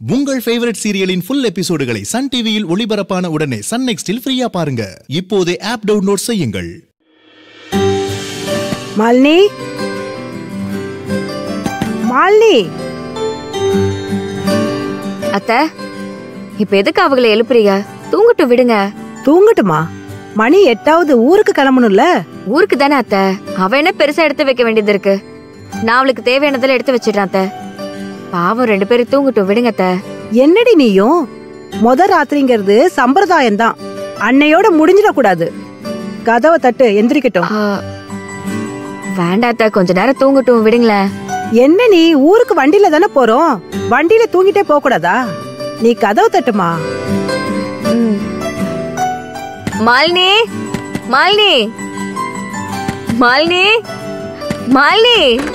உங்கள் ஃபேவரட் சீரியலின் ஃபுல் எபிசோடுகளை சன் டிவியில் ஒளிபரப்பான உடனே சன் நெக்ஸ்டில் ஃப்ரீயா பாருங்க இப்போதே ஆப் டவுன்லோட் செய்யுங்கள் மாலினி மாலினி அத்த இப்ப எதுக்கு அவங்கள எழுப்புறீங்க தூங்கட்டும் விடுங்க தூங்கட்டுமா மணி எட்டாவது ஊருக்கு கிளம்பணும்ல ஊருக்கு தானே அத்த அவ என்ன பெருசா எடுத்து வைக்க வேண்டியது இருக்கு நான் அவளுக்கு தேவையானதெல்லாம் எடுத்து வச்சிடுறேன் அத்த பாவம் ரெண்டு பேரும் தூங்கட்டும் விடுங்க அத்த என்னடி நீயும் முத ராத்திரிங்கிறது சம்பிரதாயம் தான் அன்னையோட முடிஞ்சிடக் கூடாது கதவை தட்டு எந்திரிக்கட்டும் ஆ, வேண்டாம் அத்த கொஞ்ச நேரம் தூங்கட்டும் விடுங்களேன் என்ன நீ ஊருக்கு வண்டியில தானே போறோம் வண்டியில தூங்கிட்டே போக கூடாதா நீ கதவை தட்டுமா ம். மாலினி மாலினி மாலினி மாலினி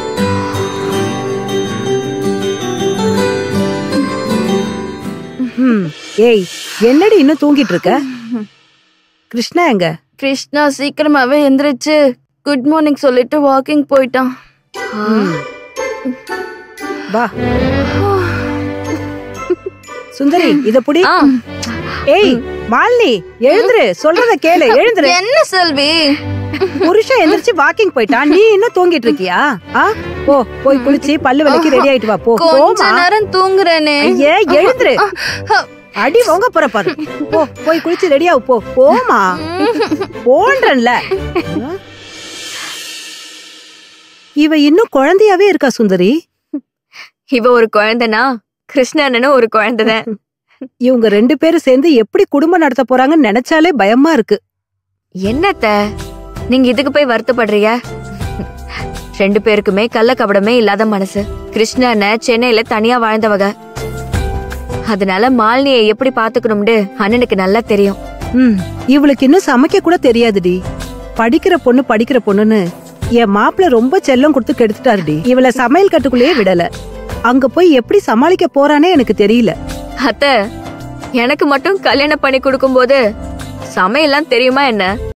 ம். ஏய் என்னடி இன்னும் தூங்கிட்டு இருக்க கிருஷ்ணா எங்க கிருஷ்ணா சீக்கிரமாவே எந்திரிச்சு குட் மார்னிங் சொல்லிட்டு வாக்கிங் போயிட்டான் வா சுந்தரி இத புடி ஆ ஏய் மாலினி எழுந்துரு சொல்றத கேளு எழுந்துரு என்ன செல்வி புருஷன் எந்திரிச்சு வாக்கிங் போயிட்டான் நீ இன்னும் தூங்கிட்டு இருக்கியா ஆ போ போய் குளிச்சு பல்லு விளக்கி ரெடி ஆயிட்டு வா போ கொஞ்ச போமா நேரம் தூங்குறேனே ஐயே எழுந்துரு அடி வாங்க போற பாரு போ போய் குளிச்சு ரெடி ஆகு போ போமா போன்றன்ல இவ இன்னும் குழந்தையாவே இருக்கா சுந்தரி இவ ஒரு குழந்தைனா கிருஷ்ணனும் ஒரு குழந்தைதான் இவங்க ரெண்டு பேரும் சேர்ந்து எப்படி குடும்பம் நடத்த போறாங்கன்னு நினைச்சாலே பயமா இருக்கு என்னத்த நீங்க இதுக்கு போய் வருத்தப்படுறீங்க ரெண்டு பேருக்குமே கள்ள கபடமே இல்லாத மனசு கிருஷ்ணன சென்னையில தனியா வாழ்ந்தவங்க அதனால மாலினியை எப்படி பாத்துக்கணும்னு அண்ணனுக்கு நல்லா தெரியும் ம் இவளுக்கு இன்னும் சமைக்க கூட தெரியாதுடி படிக்கிற பொண்ணு படிக்கிற பொண்ணுன்னு என் மாப்பிள்ள ரொம்ப செல்லம் கொடுத்து கெடுத்துட்டாருடி இவள சமையல் கட்டுக்குள்ளேயே விடல அங்க போய் எப்படி சமாளிக்க போறானே எனக்கு தெரியல அத்த எனக்கு மட்டும் கல்யாணம் பண்ணி கொடுக்கும்போது சமையல்லாம் தெரியுமா என்ன